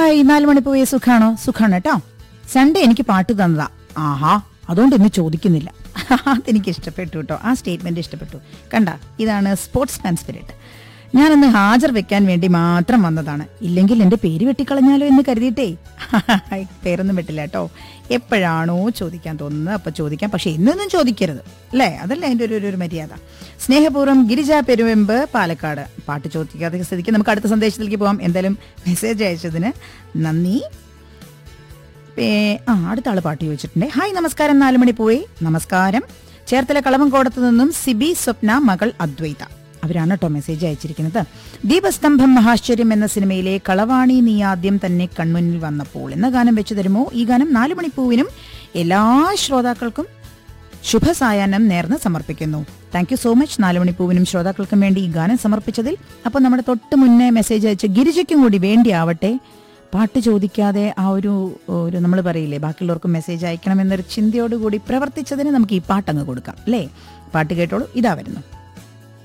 hi നാല് മണി പോയ സുഖാണോ സുഖാണ് കേട്ടോ സൺഡേ എനിക്ക് പാട്ട് തന്നതാ ആഹാ അതുകൊണ്ട് ഇന്ന് ചോദിക്കുന്നില്ല അതെനിക്ക് ഇഷ്ടപ്പെട്ടു കേട്ടോ ആ സ്റ്റേറ്റ്മെന്റ് ഇഷ്ടപ്പെട്ടു കണ്ട ഇതാണ് സ്പോർട്സ്മാൻ സ്പിരിറ്റ് ഞാനൊന്ന് ഹാജർ വെക്കാൻ വേണ്ടി മാത്രം വന്നതാണ് ഇല്ലെങ്കിൽ എന്റെ പേര് വെട്ടിക്കളഞ്ഞാലോ എന്ന് കരുതിയിട്ടേ പേരൊന്നും വെട്ടില്ല കേട്ടോ എപ്പോഴാണോ ചോദിക്കാൻ തോന്നുന്നത് അപ്പൊ ചോദിക്കാം പക്ഷെ എന്നൊന്നും ചോദിക്കരുത് അല്ലേ അതല്ലേ അതിന്റെ ഒരു ഒരു- ഒരു മര്യാദ സ്നേഹപൂർവ്വം ഗിരിജ പെരുവെമ്പ് പാലക്കാട് പാട്ട് ചോദിക്കാതെ സ്ഥിതിക്ക് നമുക്ക് അടുത്ത സന്ദേശത്തിലേക്ക് പോകാം എന്തായാലും മെസ്സേജ് അയച്ചതിന് നന്ദി പേ- ആ അടുത്ത ആള് പാട്ട് ചോദിച്ചിട്ടുണ്ട് ഹായ് നമസ്കാരം നാലുമണി പോയി നമസ്കാരം ചേർത്തല കളവങ്കോടത്ത് നിന്നും സിബി സ്വപ്ന മകൾ അദ്വൈത അവരാണ് കേട്ടോ മെസ്സേജ് അയച്ചിരിക്കുന്നത് ദീപസ്തംഭം മഹാശ്ചര്യം എന്ന സിനിമയിലെ കളവാണി നീ ആദ്യം തന്നെ കൺമുന്നിൽ വന്നപ്പോൾ എന്ന ഗാനം വെച്ചു തരുമോ ഈ ഗാനം നാലുമണി പൂവിനും എല്ലാ ശ്രോതാക്കൾക്കും ശുഭസായാഹ്നം നേർന്ന് സമർപ്പിക്കുന്നു താങ്ക് യു സോ മച്ച് നാലുമണി പൂവിനും ശ്രോതാക്കൾക്കും വേണ്ടി ഈ ഗാനം സമർപ്പിച്ചതിൽ അപ്പൊ നമ്മുടെ തൊട്ട് മുന്നേ മെസ്സേജ് അയച്ച ഗിരിജയ്ക്കും കൂടി വേണ്ടിയാവട്ടെ പാട്ട് ചോദിക്കാതെ ആ ഒരു ഒരു നമ്മൾ പറയില്ലേ ബാക്കിയുള്ളവർക്കും മെസ്സേജ് അയക്കണം എന്നൊരു ചിന്തയോടുകൂടി പ്രവർത്തിച്ചതിന് നമുക്ക് ഈ പാട്ടങ്ങ് കൊടുക്കാം അല്ലേ പാട്ട് കേട്ടോളൂ ഇതാ വരുന്നു